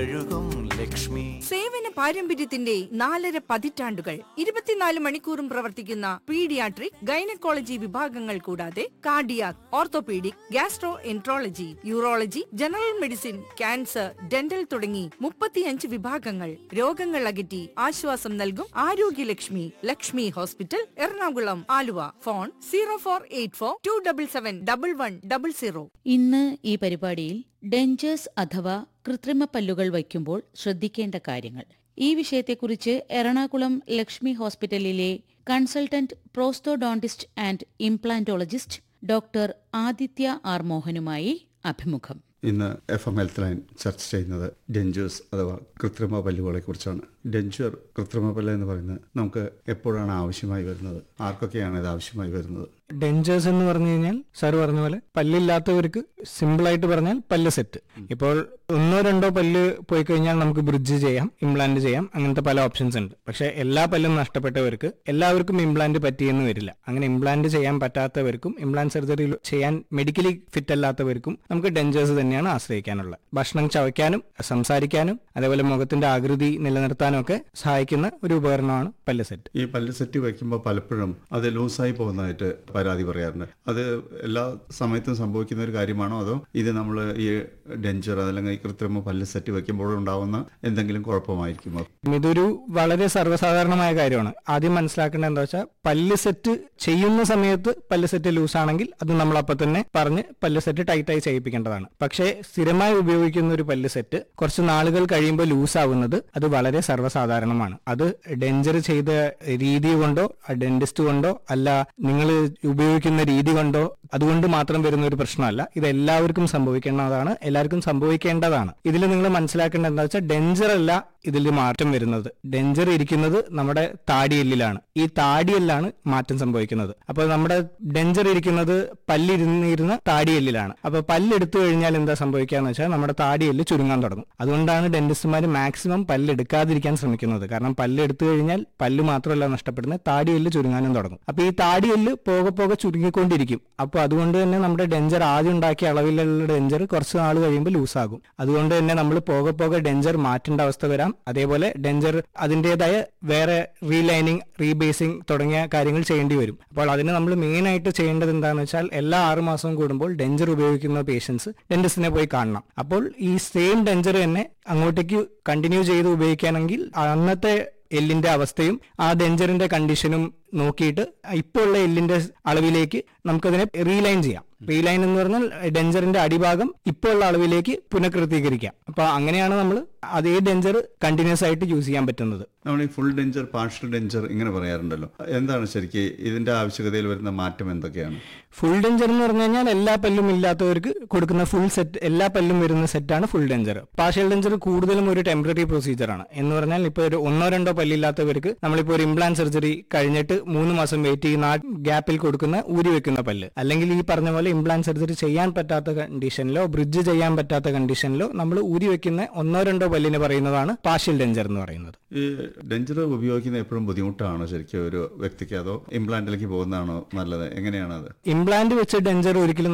കഴുകും ലക്ഷ്മി സേവന പാരമ്പര്യത്തിന്റെ നാലര പതിറ്റാണ്ടുകൾ ഇരുപത്തിനാല് മണിക്കൂറും പ്രവർത്തിക്കുന്ന പീഡിയാട്രിക് ഗൈനക്കോളജി വിഭാഗങ്ങൾ കൂടാതെ cardiac orthopaedic gastroenterology urology general medicine cancer dental തുടങ്ങി മുപ്പത്തിയഞ്ച് വിഭാഗങ്ങൾ രോഗങ്ങൾ അകറ്റി ആശ്വാസം നൽകും Arogyalakshmi Lakshmi hospital Ernakulam Aluva phone zero four eight four two double seven double one double zero ഇന്ന് ഈ പരിപാടിയിൽ ഡെഞ്ചേഴ്സ് അഥവാ കൃത്രിമ പല്ലുകൾ വയ്ക്കുമ്പോൾ ശ്രദ്ധിക്കേണ്ട കാര്യങ്ങൾ ഈ വിഷയത്തെക്കുറിച്ച് എറണാകുളം ലക്ഷ്മി ഹോസ്പിറ്റലിലെ consultant prosthodontist and implantologist doctor Aditya R മോഹനുമായി അഭിമുഖം ഇന്ന് എഫ് എം ഹെൽത്ത് ലൈൻ ചർച്ച ചെയ്യുന്നത് ഡെഞ്ചേഴ്സ് അഥവാ കൃത്രിമ പല്ലുകളെ കുറിച്ചാണ് ഡെഞ്ചർ കൃത്രിമ പല്ല് എന്ന് പറയുന്നത് നമുക്ക് എപ്പോഴാണ് ആവശ്യമായി വരുന്നത് ആർക്കൊക്കെയാണ് ഇത് ആവശ്യമായി വരുന്നത് ഡെഞ്ചേഴ്സ് എന്ന് പറഞ്ഞു കഴിഞ്ഞാൽ സാർ പറഞ്ഞ പോലെ പല്ലില്ലാത്തവർക്ക് സിമ്പിൾ ആയിട്ട് പറഞ്ഞാൽ പല്ല് സെറ്റ് ഇപ്പോൾ ഒന്നോ രണ്ടോ പല്ല് പോയി കഴിഞ്ഞാൽ നമുക്ക് ബ്രിഡ്ജ് ചെയ്യാം ഇംപ്ലാന്റ് ചെയ്യാം അങ്ങനത്തെ പല ഓപ്ഷൻസ് ഉണ്ട് പക്ഷെ എല്ലാ പല്ലും നഷ്ടപ്പെട്ടവർക്ക് എല്ലാവർക്കും ഇംപ്ലാന്റ് പറ്റിയെന്ന് വരില്ല അങ്ങനെ ഇംപ്ലാന്റ് ചെയ്യാൻ പറ്റാത്തവർക്കും ഇംപ്ലാന്റ് സർജറി ചെയ്യാൻ മെഡിക്കലി ഫിറ്റ് അല്ലാത്തവർക്കും നമുക്ക് ഡെഞ്ചേഴ്സ് തന്നെയാണ് ആശ്രയിക്കാനുള്ളത് ഭക്ഷണം ചവയ്ക്കാനും സംസാരിക്കാനും അതേപോലെ മുഖത്തിന്റെ ആകൃതി നിലനിർത്താനും ഒക്കെ സഹായിക്കുന്ന ഒരു ഉപകരണമാണ് പല്ല് സെറ്റ് ഈ പല്ല് സെറ്റ് വയ്ക്കുമ്പോൾ പലപ്പോഴും അത് ലൂസായി പോകുന്നതായിട്ട് പരാതി പറയാറുണ്ട് അത് എല്ലാ സമയത്തും സംഭവിക്കുന്ന ഒരു കാര്യമാണോ അതോ ഇത് നമ്മൾ ഈ ഡെഞ്ചർ അതല്ലെങ്കിൽ ഈ കൃത്രിമ പല്ല് സെറ്റ് വയ്ക്കുമ്പോൾ ഉണ്ടാവുന്ന എന്തെങ്കിലും കുഴപ്പമായിരിക്കുമോ ഇതൊരു വളരെ സർവ്വസാധാരണമായ കാര്യമാണ് ആദ്യം മനസ്സിലാക്കേണ്ടത് എന്താ വെച്ചാൽ പല്ല് സെറ്റ് ചെയ്യുന്ന സമയത്ത് പല്ല് സെറ്റ് ലൂസ് ആണെങ്കിൽ അത് നമ്മൾ അപ്പൊ തന്നെ പറഞ്ഞ് പല്ല് സെറ്റ് ടൈറ്റായി ചെയ്യിപ്പിക്കേണ്ടതാണ് പക്ഷേ സ്ഥിരമായി ഉപയോഗിക്കുന്ന ഒരു പല്ല് സെറ്റ് കുറച്ച് നാളുകൾ കഴിയുമ്പോൾ ലൂസ് ആവുന്നത് അത് വളരെ സർവ്വസാധാരണമാണ് അത് ഡെഞ്ചർ ചെയ്ത രീതി കൊണ്ടോ ഡെന്റിസ്റ്റ് കൊണ്ടോ അല്ല നിങ്ങൾ ഉപയോഗിക്കുന്ന രീതി കൊണ്ടോ അതുകൊണ്ട് മാത്രം വരുന്ന ഒരു പ്രശ്നമല്ല ഇത് എല്ലാവർക്കും സംഭവിക്കേണ്ടതാണ് എല്ലാവർക്കും സംഭവിക്കേണ്ടതാണ് ഇതിൽ നിങ്ങൾ മനസ്സിലാക്കേണ്ടത് എന്താ വെച്ചാൽ ഡെഞ്ചർ അല്ല ഇതിൽ മാറ്റം വരുന്നത് ഡെഞ്ചർ ഇരിക്കുന്നത് നമ്മുടെ താടിയെല്ലിലാണ് ഈ താടിയെല്ലാണ് മാറ്റം സംഭവിക്കുന്നത് അപ്പോൾ നമ്മുടെ ഡെഞ്ചർ ഇരിക്കുന്നത് പല്ലിരുന്നിരുന്ന താടിയെല്ലിലാണ് അപ്പൊ പല്ലെടുത്തു കഴിഞ്ഞാൽ എന്താ സംഭവിക്കാന്ന് വെച്ചാൽ നമ്മുടെ താടിയെല്ല് ചുരുങ്ങാൻ തുടങ്ങും അതുകൊണ്ടാണ് ഡെന്റിസ്റ്റുമാർ മാക്സിമം പല്ലെടുക്കാതിരിക്കാൻ ശ്രമിക്കുന്നത് കാരണം പല്ലെടുത്തു കഴിഞ്ഞാൽ പല്ല് മാത്രമല്ല നഷ്ടപ്പെടുന്നത് താടിയെല്ല് ചുരുങ്ങാനും തുടങ്ങും അപ്പൊ ഈ താടിയെല്ല് പോകെ പോകെ ചുരുങ്ങിക്കൊണ്ടിരിക്കും അപ്പൊ അതുകൊണ്ട് തന്നെ നമ്മുടെ ഡെഞ്ചർ ആദ്യം ഉണ്ടാക്കിയ അളവിലുള്ള ഡെഞ്ചർ കുറച്ച് നാൾ കഴിയുമ്പോൾ ലൂസാകും അതുകൊണ്ട് തന്നെ നമ്മൾ പോകെ പോകെ ഡെഞ്ചർ മാറ്റേണ്ട അവസ്ഥ വരാം അതേപോലെ ഡെഞ്ചർ അതിൻ്റെതായ വേറെ റീലൈനിങ് റീബേസിംഗ് തുടങ്ങിയ കാര്യങ്ങൾ ചെയ്യേണ്ടി വരും അപ്പോൾ അതിന് നമ്മൾ മെയിൻ ആയിട്ട് ചെയ്യേണ്ടത് എന്താണെന്ന് വെച്ചാൽ എല്ലാ ആറ് മാസവും കൂടുമ്പോൾ ഡെഞ്ചർ ഉപയോഗിക്കുന്ന പേഷ്യൻസ് ഡെന്റിസ്റ്റിനെ പോയി കാണണം അപ്പോൾ ഈ സെയിം ഡെഞ്ചർ തന്നെ അങ്ങോട്ടേക്ക് കണ്ടിന്യൂ ചെയ്ത് ഉപയോഗിക്കുകയാണെങ്കിൽ അന്നത്തെ എല്ലിന്റെ അവസ്ഥയും ആ ഡെഞ്ചറിന്റെ കണ്ടീഷനും നോക്കിയിട്ട് ഇപ്പോൾ ഉള്ള എല്ലിന്റെ അളവിലേക്ക് നമുക്കതിനെ റീലൈൻ ചെയ്യാം റീലൈൻ എന്ന് പറഞ്ഞാൽ ഡെഞ്ചറിന്റെ അടിഭാഗം ഇപ്പോൾ ഉള്ള അളവിലേക്ക് പുനഃക്രമീകരിക്കാം അപ്പൊ അങ്ങനെയാണ് നമ്മൾ അതേ ഡെഞ്ചർ കണ്ടിന്യൂസ് ആയിട്ട് യൂസ് ചെയ്യാൻ പറ്റുന്നത് നമ്മൾ ഈ ഫുൾ ഡെഞ്ചർ പാർഷ്യൽ ഡെഞ്ചർ ഇങ്ങനെ പറയാറുണ്ടല്ലോ എന്താണ് ശരിക്കും ഇതിന്റെ ആവശ്യകതയിൽ വരുന്ന മാറ്റം എന്തൊക്കെയാണ് ഫുൾ ഡെഞ്ചർ എന്ന് പറഞ്ഞു കഴിഞ്ഞാൽ എല്ലാ പല്ലും ഇല്ലാത്തവർക്ക് കൊടുക്കുന്ന ഫുൾ സെറ്റ് എല്ലാ പല്ലും വരുന്ന സെറ്റാണ് ഫുൾ ഡെഞ്ചർ പാർഷ്യൽ ഡെഞ്ചർ കൂടുതലും ഒരു ടെമ്പററി പ്രൊസീജിയർ ആണ് എന്ന് പറഞ്ഞാൽ ഇപ്പോൾ ഒരു ഒന്നോ രണ്ടോ പല്ലില്ലാത്തവർക്ക് നമ്മളിപ്പോൾ ഒരു ഇംപ്ലാന്റ് സർജറി കഴിഞ്ഞിട്ട് മൂന്ന് മാസം വെയിറ്റ് ചെയ്യുന്ന ആ ഗ്യാപ്പിൽ കൊടുക്കുന്ന ഊരി വെക്കുന്ന പല്ല് അല്ലെങ്കിൽ ഈ പറഞ്ഞ പോലെ ഇംപ്ലാന്റ് സർജറി ചെയ്യാൻ പറ്റാത്ത കണ്ടീഷനിലോ ബ്രിഡ്ജ് ചെയ്യാൻ പറ്റാത്ത കണ്ടീഷനിലോ നമ്മൾ ഊരി വെക്കുന്ന ഒന്നോ രണ്ടോ പല്ലിന് പറയുന്നതാണ് പാർഷ്യൽ ഡെഞ്ചർ എന്ന് പറയുന്നത് ഈ ഡെഞ്ചർ ഉപയോഗിക്കുന്നത് എപ്പോഴും ബുദ്ധിമുട്ടാണോ ശരിക്കും ഒരു വ്യക്തിക്ക് അതോ ഇംപ്ലാന്റിലേക്ക് പോകുന്നതാണോ നല്ലത് എങ്ങനെയാണ് അത് ഇംപ്ലാന്റ് വെച്ച് ഡെഞ്ചർ ഒരിക്കലും